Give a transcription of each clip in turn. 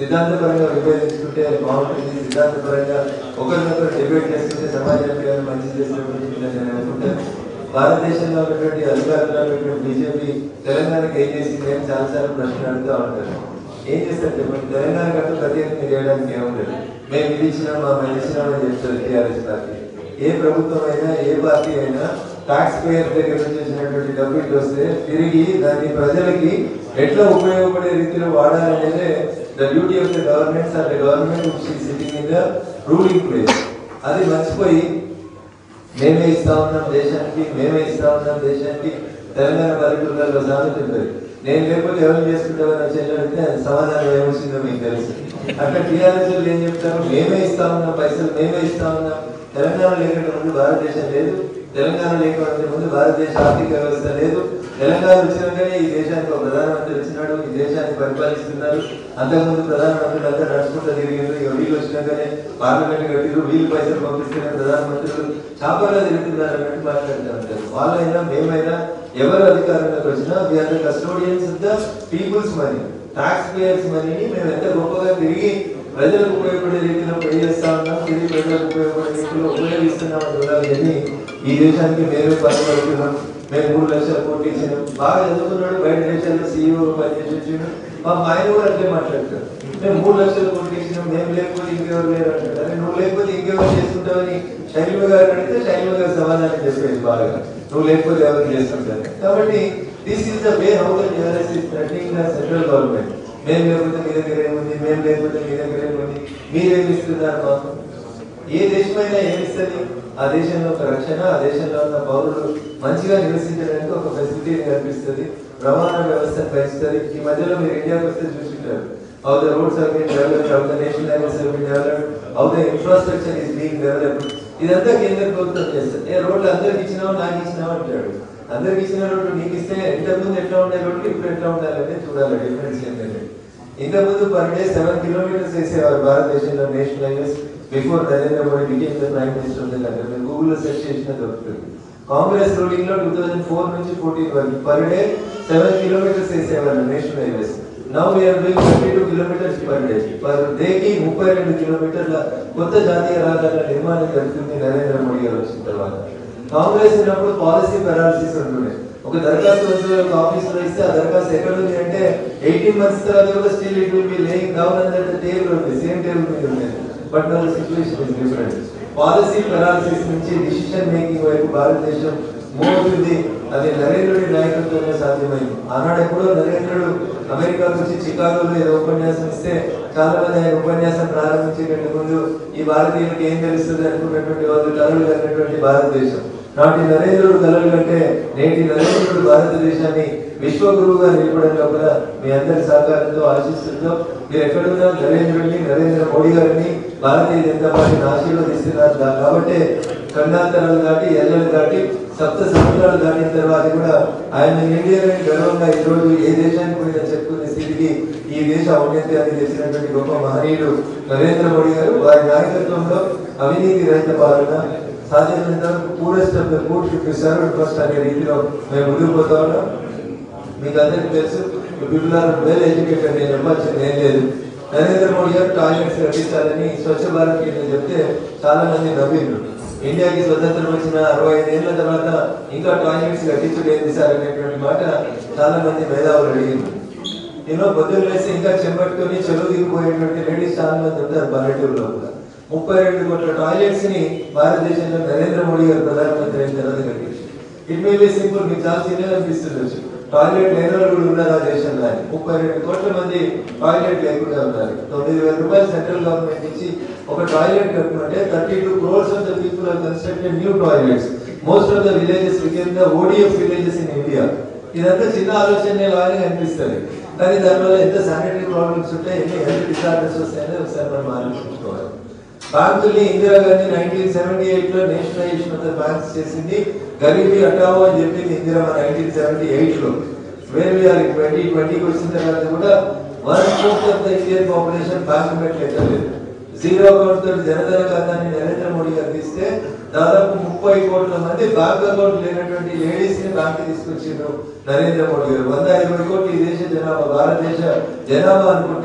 సిద్ధాంతపరంగా విభేదించుకుంటే బాగుంటుంది సిద్ధాంతపరంగా ఒకరినొకరు డిబేట్ చేసుకుంటే సమాజానికి ఏమైనా మంచి చేసినటువంటి నేను అనుకుంటాను భారతదేశంలో ఉన్నటువంటి అధికారంలో ఉన్నటువంటి బీజేపీ తెలంగాణకి ఏం చేసింది అని చాలాసార్లు ప్రశ్నలు అడుగుతూ ఉంటారు ఏం చేస్తారు చెప్పండి తెలంగాణ కంటే ప్రత్యేకంగా చేయడానికి ఏముండదు మేము ఇది ఇచ్చినాం మా మేము ఇచ్చినాం అని చెప్తారు టీఆర్ఎస్ పార్టీ ఏ ప్రభుత్వం అయినా ఏ పార్టీ అయినా టాక్స్ పేయర్ దగ్గర నుంచి వచ్చినటువంటి డబ్బు ఇట్లా వస్తే తిరిగి దాన్ని ప్రజలకి ఎట్లా ఉపయోగపడే రీతిలో వాడాలనేదే the duty of the government or the government sitting in the ruling place అది మర్చిపోయి మేమే ఇస్తా ఉన్నాం దేశానికి మేమే ఇస్తా ఉన్నాం దేశానికి తెలంగాణ పల్లెటూళ్ళలో సామెత ఉంటుంది నేను లేకపోతే ఎవరు చేసుకుంటామని వచ్చి అడిగితే ఆయన సమాధానం ఏమొచ్చిందో మీకు తెలుసు అక్కడ టీఆర్ఎస్ వాళ్ళు ఏం చెప్తారు మేమే ఇస్తా ఉన్నాం పైసలు మేమే ఇస్తా ఉన్నాం తెలంగాణ లేకుండా ముందు భారతదేశం లేదు తెలంగాణ లేకుండా ముందు భారతదేశ ఆర్థిక వ్యవస్థ లేదు తెలంగాణ వచ్చినాకనే ఈ దేశానికి ఒక ప్రధానమంత్రి వచ్చినాడు ఈ దేశాన్ని పరిపాలిస్తున్నారు అంతకుముందు ప్రధానమంత్రులు అంతా నడుచుకుంటూ తిరిగారు ఇక వీళ్ళు వచ్చినాకనే పార్లమెంట్ కట్టిరు వీళ్ళు పైసలు పంపిస్తున్న ప్రధానమంత్రులు చాపర్లో తిరుగుతున్నారు అన్నట్టు మాట్లాడుతూ ఉంటారు వాళ్ళైనా మేమైనా ఎవరు అధికారంలోకి వచ్చినా we are the custodians of the people's money tax payers మనీని మేము ఎంత గొప్పగా తిరిగి ప్రజలకు ఉపయోగపడే రీతిలో పే చేస్తా ఉన్నాం తిరిగి ప్రజలకు ఉపయోగపడే రీతిలో ఉపయోగిస్తున్నాం అని చూడాలి కానీ ఈ దేశానికి మేమే పనిపడుతున్నాం మేము మూడు లక్షల కోట్లు ఇచ్చినాం బాగా చదువుకున్నాడు బయట దేశాల్లో సీఈఓ పనిచేసి వచ్చిండు మా ఆయన కూడా అట్లే మాట్లాడతారు మేము మూడు లక్షల కోట్లు ఇచ్చినాం మేము లేకపోతే ఇంకెవరు లేరు అంటారు అరే నువ్వు లేకపోతే ఇంకెవరు చేసుకుంటావని శైలిమ గారు అడిగితే శైలిమ గారు సమాధానం చెప్పేది బాగా నువ్వు లేకపోతే ఎవరు చేసుకుంటారు కాబట్టి this is the way how the TRS is threatening the central government మేము లేకపోతే మీ దగ్గర ఏముంది మేము లేకపోతే మీ దగ్గర ఏముంది మీరేమి ఇస్తున్నారు మాకు ఏ దేశమైనా ఏమిస్తుంది ఆ దేశంలో ఒక రక్షణ ఆ దేశంలో ఉన్న పౌరులు మంచిగా నివసించడానికి ఒక ఫెసిలిటీ కల్పిస్తుంది రవాణా వ్యవస్థను పెంచుతుంది ఈ మధ్యలో మీరు ఇండియాకి వస్తే చూసుకుంటారు how the roads are been developed how the national highways are been developed how the infrastructure is being developed ఇదంతా కేంద్ర ప్రభుత్వం చేస్తుంది ఏ రోడ్లు అందరికి ఇచ్చినావు నాకు ఇచ్చినావు అంటాడు అందరికి ఇచ్చిన రోడ్లు నీకు ఇస్తే ఇంతకుముందు ఎట్లా ఉండే రోడ్లు ఇప్పుడు ఎట్లా ఉండాలంటే చూడాలి డిఫరెన్స్ ఏంటంటే ఇంతకుముందు పర్ డే సెవెన్ కిలోమీటర్స్ వేసేవారు భారతదేశంలో national highways before Narendra Modi became the prime minister of the country మీరు గూగుల్లో సెర్చ్ చేసిన దొరుకుతుంది కాంగ్రెస్ రూలింగ్ లో టూ థౌసండ్ ఫోర్ నుంచి ఫోర్టీన్ వరకు పర్ డే సెవెన్ కిలోమీటర్స్ వేసేవారు national highways now we are doing thirty two kilometres per day per డేకి ముప్పై రెండు కిలోమీటర్ల కొత్త జాతీయ రహదారుల నిర్మాణం జరుగుతుంది నరేంద్ర మోడీ గారు వచ్చిన తర్వాత కాంగ్రెస్ ఉన్నప్పుడు పాలసీ పెరాలసిస్ ఉంటుండే ఒక దరఖాస్తు వచ్చి ఒక ఆఫీస్ లో ఇస్తే ఆ దరఖాస్తు ఎక్కడ ఉంది అంటే ఎయిటీన్ మంత్స్ తర్వాత కూడా still it will be laying down on that table ఉంది సేమ్ టేబుల్ మీద ఉండేది but now situation is different policy paralysis నుంచి డిసిషన్ మేకింగ్ వైపు భారతదేశం మోగుతుంది అది నరేంద్రుడి నాయకత్వంలో సాధ్యమైంది ఆనాడు ఎప్పుడో నరేంద్రుడు అమెరికాకు వచ్చి చికాగోలో ఏదో ఉపన్యాసం ఇస్తే చాలా మంది ఆయన ఉపన్యాసం ప్రారంభించే కంటే ముందు ఈ భారతీయులకు ఏం తెలుస్తుంది అనుకున్నటువంటి వాళ్ళు కలలు కన్నటువంటి భారతదేశం నాటి నరేంద్రుడు కలలు కంటే నేటి నరేంద్రుడు భారతదేశాన్ని విశ్వగురువుగా నిలపడం లోపల మీ అందరి సహకారంతో ఆశిస్తుందో మీరు ఎక్కడున్నా నరేంద్రుడిని నరేంద్ర మోడీ గారిని భారతీయ జనతా పార్టీని ఆశీర్వదిస్తున్నారు దా- కాబట్టి ఖండాంతరాలు దాటి ఎల్లలు దాటి సప్త సముద్రాలు దాటిన తర్వాత కూడా ఆయన ఇండియన్ గర్వంగా ఈ రోజు ఏ దేశానికి పోయినా చెప్పుకునే స్థితికి ఈ దేశ ఔన్నత్యాన్ని తెచ్చినటువంటి గొప్ప మహనీయుడు నరేంద్ర మోడీ గారు వారి నాయకత్వంలో అవినీతి రహిత పాలన సాధ్యమైనంత వరకు purest of the poor should be served first అనే రీతిలో మేము ముందుకు పోతా ఉన్నాం మీకు అందరికీ తెలుసు పీపుల్ ఆర్ వెల్ ఎడ్యుకేటెడ్ నేను చెప్పాల్సింది ఏం లేదు నరేంద్ర మోడీ గారు టాయిలెట్స్ కట్టించాలని స్వచ్ఛ భారత్ కింద చెప్తే చాలా మంది నవ్విండ్రు ఇండియాకి స్వతంత్రం వచ్చిన అరవై ఐదేళ్ల తర్వాత ఇంకా టాయిలెట్స్ కట్టించుడు ఏంది సార్ అనేటువంటి మాట చాలా మంది మేధావులు అడిగిండ్రు నేను పొద్దున్న లేసి ఇంకా చెంపట్టుకొని చెరువు దిగిపోయేటువంటి లేడీస్ చాలా మంది ఉంటారు పల్లెటూరులో కూడా ముప్పై రెండు కోట్ల టాయిలెట్స్ ని భారతదేశంలో నరేంద్ర మోడీ గారు ప్రధానమంత్రి అయిన తర్వాత కట్టించారు ఇట్ మే బి సింపుల్ మీకు చాలా చిన్నగా అనిపిస్తుండొచ్చు టాయిలెట్ లేని వాళ్ళు కూడా ఉన్నారు ఆ దేశంలో అని ముప్పై రెండు కోట్ల మంది టాయిలెట్ లేకుండా ఉన్నారు తొమ్మిది వేల రూపాయలు సెంట్రల్ గవర్నమెంట్ నుంచి ఒక టాయిలెట్ కట్టుకుంటే thirty two crores of the people are constructed new toilets most of the villages became the ODF villages in India ఇదంతా చిన్న ఆలోచన లాగానే అనిపిస్తుంది కానీ దానివల్ల ఎంత శానిటరీ ప్రాబ్లమ్స్ ఉంటాయి ఎన్ని హెల్త్ డిసార్డర్స్ వస్తాయని ఒకసారి మనం ఆలోచించుకోవాలి బ్యాంకుల్ని ఇందిరాగాంధీ నైన్టీన్ సెవెంటీ ఎయిట్ లో నేషనలైజేషన్ ఆఫ్ ద బ్యాంక్స్ చేసింది గరీబీ హటావో అని చెప్పింది ఇందిరమ్మ నైన్టీన్ సెవెంటీ ఎయిట్ లో వేర్ వీఆర్ ట్వంటీ ట్వంటీకి వచ్చిన తర్వాత కూడా one fourth of the Indian population bank మెట్లు ఎక్కలేదు జీరో అకౌంట్ తోటి జనధన ఖాతాని నరేంద్ర మోడీ గారు తీస్తే దాదాపు ముప్పై కోట్ల మంది బ్యాంక్ అకౌంట్ లేనటువంటి లేడీస్ ని బ్యాంక్ తీసుకొచ్చిండ్రు నరేంద్ర మోడీ గారు వంద ఇరవై కోట్లు ఈ దేశ జనాభా భారతదేశ జనాభా అనుకుంటే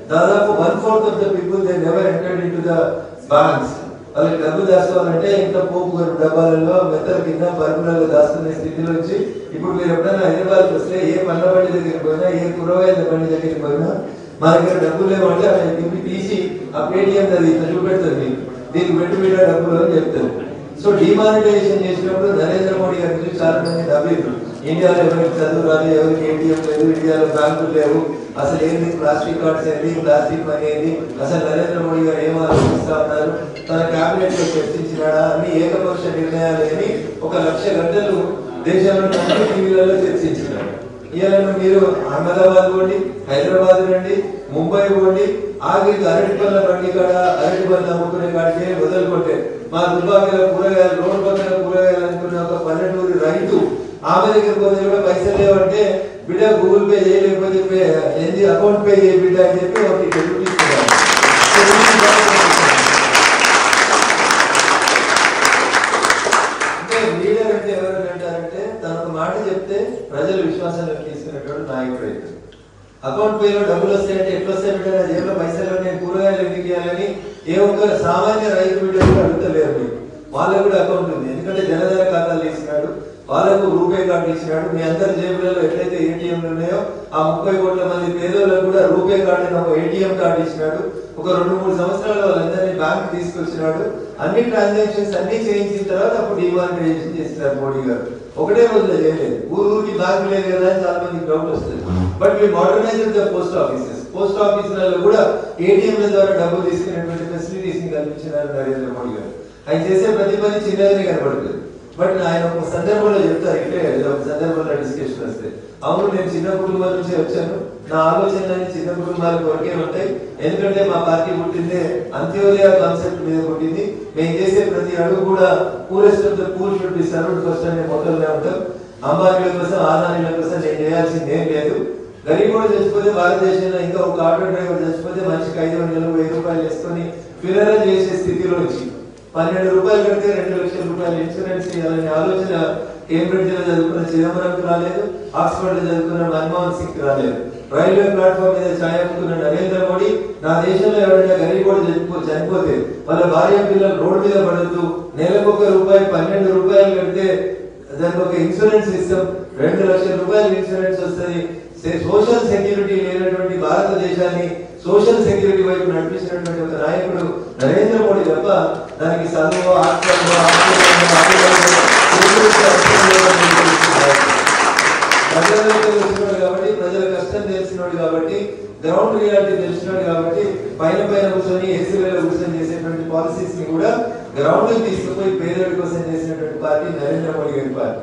దాదాపు one fourth of the people they never entered in to the banks వాళ్ళకి డబ్బు దాచుకోవాలంటే ఇంత పోపు డబ్బాలలో మెత్తల కింద పరుగులలో దాచుకునే స్థితిలో వచ్చి ఇప్పుడు మీరు ఎప్పుడైనా హైదరాబాద్ వస్తే ఏ పండ్ల బండి దగ్గరికి పోయినా ఏ కూరగాయల బండి దగ్గరికి పోయినా మా దగ్గర డబ్బులు లేవంటే ఆయన తిప్పి తీసి ఆ పేటిఎం అది ఇట్లా చూపెడుతుంది మీకు. దీనికి పెట్టి మీద డబ్బులు అని చెప్తారు సో డిమానిటైజేషన్ చేసినప్పుడు నరేంద్ర మోడీ గారి గురించి చాలా మంది నవ్విండ్రు ఇండియాలో ఎవరికి చదువు రాదు ఎవరికి ఏటీఎం లేదు ఇండియాలో బ్యాంకులు లేవు అసలు ఏంది ప్లాస్టిక్ కార్డ్స్ ఏంది ప్లాస్టిక్ మనీ ఏంది అసలు నరేంద్ర మోడీ గారు ఏం ఆలోచిస్తా ఉన్నారు తన కేబినెట్ లో చర్చించినాడా అన్ని ఏకపక్ష నిర్ణయాలు ఏమి ఒక లక్ష గంటలు దేశంలోని అన్ని టీవీలలో చర్చించినాడు ఇవాళ మీరు అహ్మదాబాద్ పోండి హైదరాబాద్ రండి ముంబై పోండి ఆఖరికి అరటి పళ్ళ బండి కాడ అరటి పళ్ళు అమ్ముకునే కాడికే వదలుకుంటే మా దుర్భాగ్యాల కూరగాయలు రోడ్డు పక్కన కూరగాయలు అనుకున్న ఒక పల్లెటూరి రైతు ఆమె దగ్గర పోతే కూడా పైసలు లేవంటే బిడ్డ గూగుల్ పే చేయలేకపోతే పే- ఏంది అకౌంట్ పే చేయ బిడ్డ అని చెప్పి ఒకటి చూపిస్తున్నారు అంటే లీడర్ అంటే ఎవరు అంటారంటే తన ఒక మాట చెప్తే ప్రజలు విశ్వాసంలోకి తీసుకునేటువంటి నాయకుడు అయితే అకౌంట్ పేలో డబ్బులు వస్తాయంటే ఎట్లా వస్తాయి బిడ్డ నా జేబులో పైసలు నేను కూరగాయలు ఎందుకు ఇవ్వాలని ఏ ఒక్క సామాన్య రైతు బిడ్డ కూడా అడుగుతలేరు మీరు వాళ్ళకు కూడా అకౌంట్ ఉంది ఎందుకంటే జనధన ఖాతాలు ఇచ్చినాడు వాళ్ళకు రూపే కార్డు ఇచ్చినాడు మీ అందరి జేబులలో ఎట్లయితే ఏటీఎంలు ఉన్నాయో ఆ ముప్పై కోట్ల మంది పేదోళ్ళకు కూడా రూపే కార్డు అని ఒక ఏటీఎం కార్డు ఇచ్చినాడు ఒక రెండు మూడు సంవత్సరాలు వాళ్ళందరినీ బ్యాంక్ తీసుకొచ్చినాడు అన్ని ట్రాన్సాక్షన్స్ అన్ని చేయించిన తర్వాత అప్పుడు డిమానిటైజేషన్ చేసినారు మోడీ గారు ఒకటే రోజులో చేయలేదు ఊరు ఊరికి బ్యాంక్ లేదు కదా అని చాలా మందికి డౌట్ వస్తుంది బట్ మీ modernize the post offices post ఆఫీసులలో కూడా ఏటీఎంల ద్వారా డబ్బులు తీసుకునేటువంటి ఫెసిలిటీస్ ని కల్పించినారు నరేంద్ర మోడీ గారు ఆయన చేసే ప్రతి పని చిన్నదని కనబడుతుంది బట్ ఆయన ఒక సందర్భంలో చెప్తారు ఇట్లే ఏదో ఒక సందర్భంలో డిస్కషన్ వస్తే అవును నేను చిన్న కుటుంబం నుంచి వచ్చాను నా ఆలోచనలన్నీ చిన్న కుటుంబాల కొరకే ఉంటాయి ఎందుకంటే మా పార్టీ పుట్టిందే అంత్యోదయ కాన్సెప్ట్ మీద పుట్టింది మేము చేసే ప్రతి అడుగు కూడా purest of the poor should be served first అనే మొదలునే ఉంటాం అంబానీల కోసం ఆదానీల కోసం నేను చేయాల్సింది ఏం లేదు గరీబ్ కూడా చచ్చిపోతే భారతదేశంలో ఇంకా ఒక ఆటో డ్రైవర్ చచ్చిపోతే మనిషికి ఐదు వందలు వెయ్యి రూపాయలు వేసుకొని ఫినరల్ చేసే స్థితిలో వచ్చి పన్నెండు రూపాయలు కడితే రెండు లక్షల రూపాయలు ఇన్సూరెన్స్ ఇవ్వాలనే ఆలోచన కేంబ్రిడ్జ్ లో చదువుకున్న చిదంబరంకు రాలేదు ఆక్స్ఫర్డ్ లో చదువుకున్న మన్మోహన్ సింగ్ రాలేదు రైల్వే ప్లాట్ఫామ్ మీద ఛాయ్ అమ్ముకున్న నరేంద్ర మోడీ నా దేశంలో ఎవరైనా గరీబ్ కూడా చనిపో చనిపోతే వాళ్ళ భార్య పిల్లలు రోడ్డు మీద పడుతూ నెలకు ఒక రూపాయి పన్నెండు రూపాయలు కడితే దానికి ఒక ఇన్సూరెన్స్ ఇస్తాం రెండు లక్షల రూపాయలు ఇన్సూరెన్స్ వస్తుంది సోషల్ సెక్యూరిటీ లేనటువంటి భారతదేశాన్ని సోషల్ సెక్యూరిటీ వైపు నడిపించినటువంటి ఒక నాయకుడు నరేంద్ర మోడీ తప్ప దానికి చదువు హాస్పిటల్ ప్రజలకు తెలిసినోడు కాబట్టి ప్రజల కష్టం తెలిసినోడు కాబట్టి గ్రౌండ్ రియాలిటీ తెలిసినోడు కాబట్టి పైన పైన కూర్చొని ఏసీ వేల కూర్చొని చేసేటువంటి పాలసీస్ ని కూడా గ్రౌండ్ తీసుకుపోయి పేదోడి కోసం చేసినటువంటి పార్టీ నరేంద్ర మోడీ గారి పార్టీ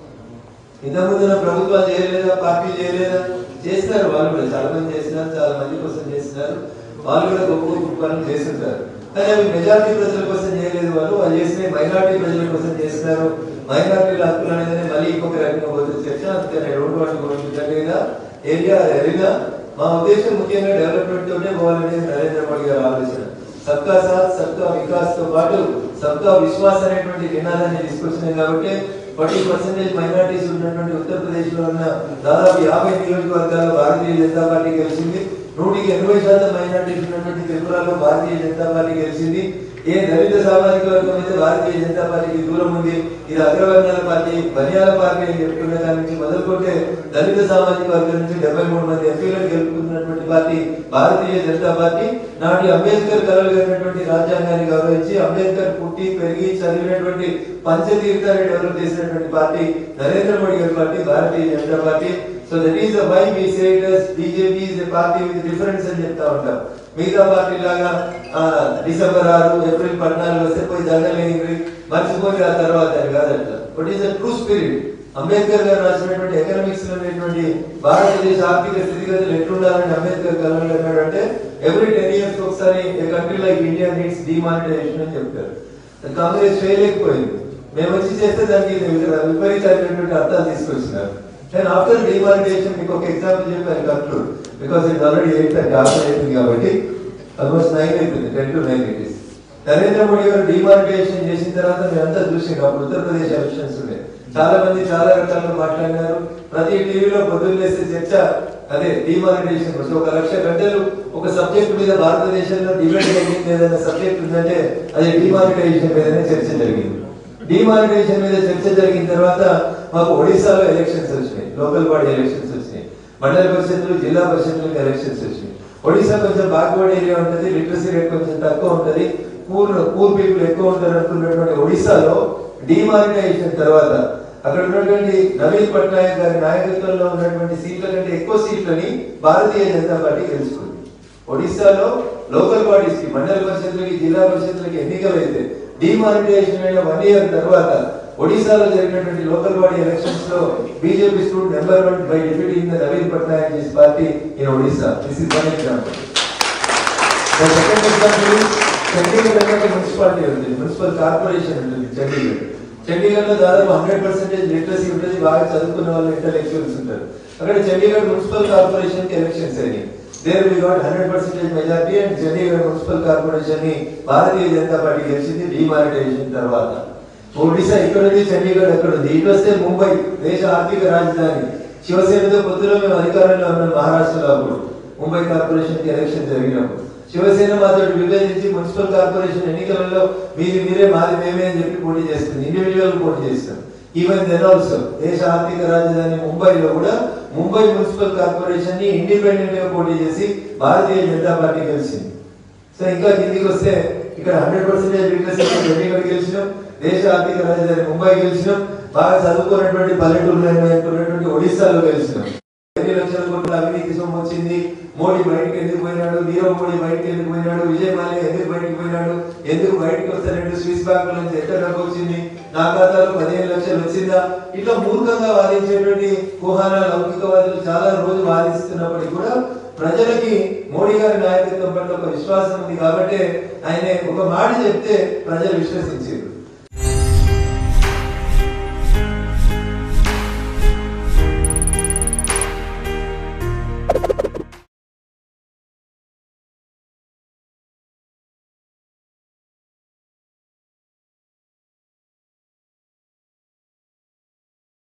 ఇంతకుముందు ప్రభుత్వాలు చేయలేదా పార్టీ చేయలేదా చేస్తారు వాళ్ళు కూడా చాలా మంది చేసినారు చాలా మంది కోసం చేసినారు వాళ్ళు కూడా గొప్ప గొప్ప పనులు చేస్తుంటారు కానీ అవి మెజారిటీ ప్రజల కోసం చేయలేదు వాళ్ళు వాళ్ళు చేసిన మైనారిటీ ప్రజల కోసం చేస్తున్నారు మైనారిటీల హక్కులు అనేది మళ్ళీ ఇంకొక రకంగా పోతుంది చర్చ అందుకని రెండు వాటి గురించి ఏరియా ఎరినా మా ఉద్దేశం ముఖ్యంగా డెవలప్మెంట్ తోనే పోవాలనేది నరేంద్ర మోడీ గారి ఆలోచన సబ్కా సాత్ సబ్కా వికాస్ తో పాటు సబ్కా విశ్వాస్ అనేటువంటి నినాదాన్ని తీసుకొచ్చినాయి కాబట్టి ఫార్టీ పర్సెంటేజ్ మైనారిటీస్ ఉన్నటువంటి ఉత్తరప్రదేశ్ లో ఉన్న దాదాపు యాభై నియోజకవర్గాల్లో భారతీయ జనతా పార్టీ గెలిచింది నూటికి ఎనభై శాతం మైనారిటీస్ ఉన్నటువంటి త్రిపురలో భారతీయ జనతా పార్టీ గెలిచింది ఏ దళిత సామాజిక వర్గం అయితే భారతీయ జనతా పార్టీకి దూరం ఉంది ఇది అగ్రవర్ణాల పార్టీ బనియాల పార్టీ అని చెప్పుకునే దాని నుంచి మొదలుకుంటే దళిత సామాజిక వర్గం నుంచి డెబ్బై మూడు మంది ఎంపీలను గెలుపుకున్నటువంటి పార్టీ భారతీయ జనతా పార్టీ నాటి అంబేద్కర్ కలలు కన్నటువంటి రాజ్యాంగాన్ని గౌరవించి అంబేద్కర్ పుట్టి పెరిగి చదివినటువంటి పంచతీర్థాన్ని డెవలప్ చేసినటువంటి పార్టీ నరేంద్ర మోడీ గారి party Bharatiya Janata Party so that is why we say it as BJP is a party with difference అని చెప్తా ఉంటాం మిగతా పార్టీ లాగా ఆ, డిసెంబర్ ఆరు ఏప్రిల్ పద్నాలుగు వస్తే పోయి దండలేని మర్చిపోయి ఆ తర్వాత అని కాదు అట్లా but is a true spirit Ambedkar గారు రాసినటువంటి ఎకనామిక్స్ లో ఉన్నటువంటి భారతదేశ ఆర్థిక స్థితిగతులు ఎట్లుండాలని అంబేద్కర్ కలవలు అన్నాడు అంటే ఎవ్రీ టెన్ ఇయర్స్ ఒకసారి country like India needs demonetization అని చెప్తారు కాంగ్రెస్ చేయలేకపోయింది మేము వచ్చి చేస్తే దానికి విపరీతమైనటువంటి అర్థాలు తీసుకొచ్చినారు అండ్ ఆఫ్టర్ డిమానిటైజేషన్ మీకు ఒక ఎగ్జాంపుల్ చెప్పాను conclude because it already eight thirty after అయిపోయింది కాబట్టి ఆల్మోస్ట్ నైన్ అయిపోయింది ten to nine it Narendra Modi గారు డిమానిటైజేషన్ చేసిన తర్వాత మేమంతా చూసాం అప్పుడు ఉత్తరప్రదేశ్ ఎలక్షన్స్ ఉండే చాలా మంది చాలా రకాలుగా మాట్లాడినారు ప్రతి టీవీలో పొద్దున్న లేసే చర్చ అదే డిమానిటైజేషన్ కోసం ఒక లక్ష గంటలు ఒక సబ్జెక్ట్ మీద భారతదేశంలో డిబేట్ జరిగింది ఏదైనా సబ్జెక్ట్ ఉందంటే అది డిమానిటైజేషన్ మీదనే చర్చ జరిగింది డిమానిటైజేషన్ మీద చర్చ జరిగిన తర్వాత మాకు ఒడిశాలో ఎలక్షన్స్ వచ్చినాయి లోకల్ బాడీ ఎలక్షన్స్ వచ్చినాయి మండల పరిషత్తులు జిల్లా పరిషత్తులకు ఎలక్షన్స్ వచ్చినాయి ఒడిశా కొంచెం బ్యాక్వర్డ్ ఏరియా ఉంటుంది లిటరసీ రేట్ కొంచెం తక్కువ ఉంటుంది పూర్ పూర్ పీపుల్ ఎక్కువ ఉంటారు అనుకున్నటువంటి ఒడిశాలో డిమానిటైజేషన్ తర్వాత అక్కడ ఉన్నటువంటి నవీన్ పట్నాయక్ గారి నాయకత్వంలో ఉన్నటువంటి సీట్ల కంటే ఎక్కువ సీట్లని భారతీయ జనతా పార్టీ గెలుచుకుంది ఒడిశాలో లోకల్ బాడీస్ కి మండల పరిషత్లకి జిల్లా పరిషత్లకి ఎన్నికలు అయితే డిమానిటైజేషన్ అయిన వన్ ఇయర్ తర్వాత ఒడిశాలో జరిగినటువంటి లోకల్ బాడీ ఎలక్షన్స్ లో BJP stood number one by defeating the Naveen Patnaik this party in Odisha this is one example The second example is Chandigarh అనేది మున్సిపాలిటీ ఉంది మున్సిపల్ కార్పొరేషన్ ఉంటుంది చండీగఢ్ చండీగఢ్ లో దాదాపు హండ్రెడ్ పర్సెంటేజ్ లిటరసీ ఉంటుంది బాగా చదువుకున్న వాళ్ళు ఇంటలెక్చువల్స్ ఉంటారు అక్కడ చండీగఢ్ మున్సిపల్ కార్పొరేషన్ కి ఎలక్షన్స్ అయినాయి there we got hundred percentage majority and Chandigarh municipal corporation ని భారతీయ జనతా పార్టీ గెలిచింది డిమానిటైజేషన్ తర్వాత ఒడిశా ఇక్కడ ఉంది చండీగఢ్ అక్కడ ఉంది ఇటు వస్తే ముంబై దేశ ఆర్థిక రాజధాని శివసేనతో పొద్దులో మేము అధికారంలో ఉన్నాం మహారాష్ట్రలో అప్పుడు ముంబై కార్పొరేషన్ కి ఎలక్షన్ జరిగినప్పుడు శివసేన మాతో విభజించి మున్సిపల్ కార్పొరేషన్ ఎన్నికలలో మీది మీరే మాది మేమే అని చెప్పి పోటీ చేస్తుంది ఇండివిజువల్ పోటీ చేస్తాం ఈవెన్ దెన్ ఆల్సో దేశ ఆర్థిక రాజధాని ముంబైలో కూడా ముంబై మున్సిపల్ కార్పొరేషన్ ని ఇండిపెండెంట్ గా పోటీ చేసి భారతీయ జనతా పార్టీ గెలిచింది సో ఇంకా కిందికి వస్తే ఇక్కడ హండ్రెడ్ పర్సెంటేజ్ లిటరసీ చండీగఢ్ గెలిచినాం దేశ ఆర్థిక రాజధాని ముంబై గెలిచినాం బాగా చదువుకున్నటువంటి పల్లెటూరులో ఉన్నటువంటి ఒడిశాలో గెలిచినాం ఎన్ని లక్షల కోట్ల అవినీతి సొమ్ము వచ్చింది మోడీ బయటకు ఎందుకు పోయినాడు నీరవ్ మోడీ బయటకు ఎందుకు పోయినాడు విజయ్ మాల్యా ఎందుకు బయటకు పోయినాడు ఎందుకు బయటకు వస్తారంటే స్విస్ బ్యాంక్ నుంచి ఎంత డబ్బు వచ్చింది నా ఖాతాలో పదిహేను లక్షలు వచ్చిందా ఇట్లా మూర్ఖంగా వాదించేటువంటి కుహాన లౌకికవాదులు చాలా రోజు వాదిస్తున్నప్పటికీ కూడా ప్రజలకి మోడీ గారి నాయకత్వం పట్ల ఒక విశ్వాసం ఉంది కాబట్టి ఆయన ఒక మాట చెప్తే ప్రజలు విశ్వసించారు